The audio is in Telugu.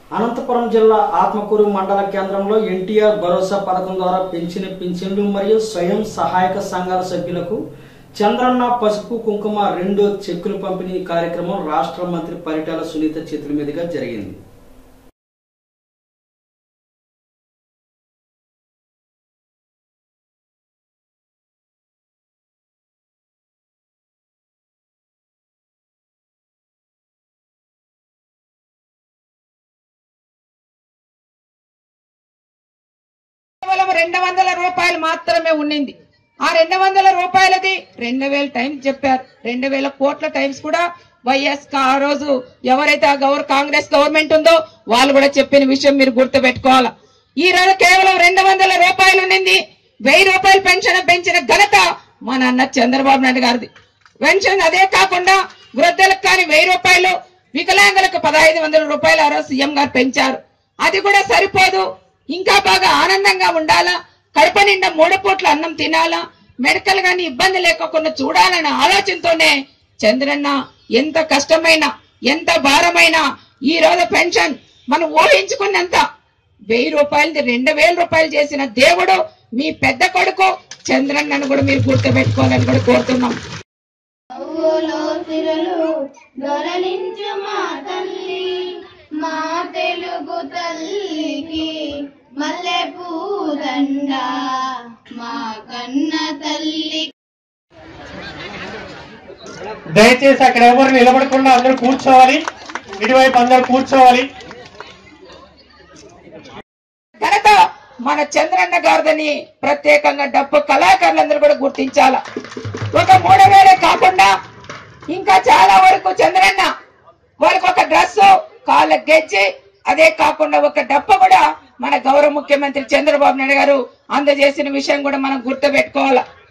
అనంతపురం జిల్లా ఆత్మకూరు మండల కేంద్రంలో ఎన్టీఆర్ భరోసా పథకం ద్వారా పెంచిన పింఛన్లు మరియు స్వయం సహాయక సంఘాల సభ్యులకు చంద్రన్న పసుపు కుంకుమ రెండో చెక్కులు పంపిణీ కార్యక్రమం రాష్ట్ర మంత్రి పరిటాల సునీత చేతుల మీదుగా జరిగింది కేవలం రెండు వందల రూపాయలు మాత్రమే ఉండింది ఆ రెండు వందల రూపాయలది రెండు వేల టైమ్స్ చెప్పారు రెండు వేల కోట్ల టైమ్స్ కూడా వైఎస్ కా- ఆ రోజు ఎవరైతే ఆ గౌర కాంగ్రెస్ గవర్నమెంట్ ఉందో వాళ్ళు కూడా చెప్పిన విషయం మీరు గుర్తుపెట్టుకోవాలా ఈ రోజు కేవలం రెండు వందల రూపాయలు ఉండింది వెయ్యి రూపాయలు పెన్షన్ పెంచిన ఘనత మా నాన్న చంద్రబాబు నాయుడు గారిది పెన్షన్ అదే కాకుండా వృద్ధులకు కానీ వెయ్యి రూపాయలు వికలాంగులకు పదహైదు వందల రూపాయలు ఆ రోజు సీఎం గారు పెంచారు అది కూడా సరిపోదు ఇంకా బాగా ఆనందంగా ఉండాలా కడుపు నిండా మూడు పూట్ల అన్నం తినాలా మెడికల్ గాని ఇబ్బంది లేకుండా చూడాలనే ఆలోచనతోనే చంద్రన్న ఎంత కష్టమైన ఎంత భారమైన ఈ రోజు పెన్షన్ మనం ఊహించుకున్నంత వెయ్యి రూపాయలది రెండు వేల రూపాయలు చేసిన దేవుడు మీ పెద్ద కొడుకు చంద్రన్నను కూడా మీరు గుర్తుపెట్టుకోవాలని కూడా కోరుతున్నాం నవ్వులో సిరలు దొరలించు మా తల్లి మా తెలుగు తల్లికి మల్లె పూదండ మా కన్న తల్లి దయచేసి అక్కడ ఎవరు నిలబడకుండా అందరూ కూర్చోవాలి ఇటువైపు అందరూ కూర్చోవాలి ఘనత మన చంద్రన్న గారిదని ప్రత్యేకంగా డప్పు కళాకారులందరూ కూడా గుర్తించాల ఒక మూడు వేలే కాకుండా ఇంకా చాలా వరకు చంద్రన్న వాళ్ళకి ఒక డ్రెస్ కాళ్ళ గెజ్జి అదే కాకుండా ఒక డప్ప కూడా మన గౌరవ ముఖ్యమంత్రి చంద్రబాబు నాయుడు గారు అందజేసిన విషయం కూడా మనం గుర్తుపెట్టుకోవాలి